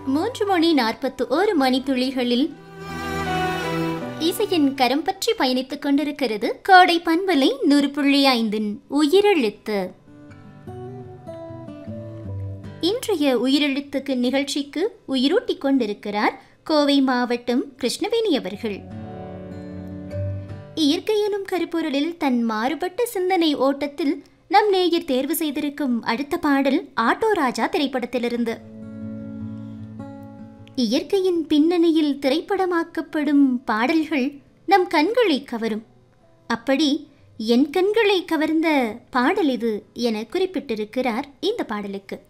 மூன்று மணி நாற்பத்து ஒரு மணித்துளிகளில் இசையின் கரம் பற்றி பயணித்துக் கொண்டிருக்கிறது கோடை பண்பலை நூறு புள்ளி ஐந்தின் உயிரெழுத்து இன்றைய உயிரெழுத்துக்கு நிகழ்ச்சிக்கு உயிரூட்டிக் கொண்டிருக்கிறார் கோவை மாவட்டம் கிருஷ்ணவேணி அவர்கள் இயற்கையிலும் கருப்பொருளில் தன் மாறுபட்ட சிந்தனை ஓட்டத்தில் நம் நேயர் தேர்வு செய்திருக்கும் அடுத்த பாடல் ஆட்டோ ராஜா திரைப்படத்திலிருந்து இயற்கையின் பின்னணியில் திரைப்படமாக்கப்படும் பாடல்கள் நம் கண்களை கவரும் அப்படி என் கண்களை கவர்ந்த பாடல் இது என குறிப்பிட்டிருக்கிறார் இந்த பாடலுக்கு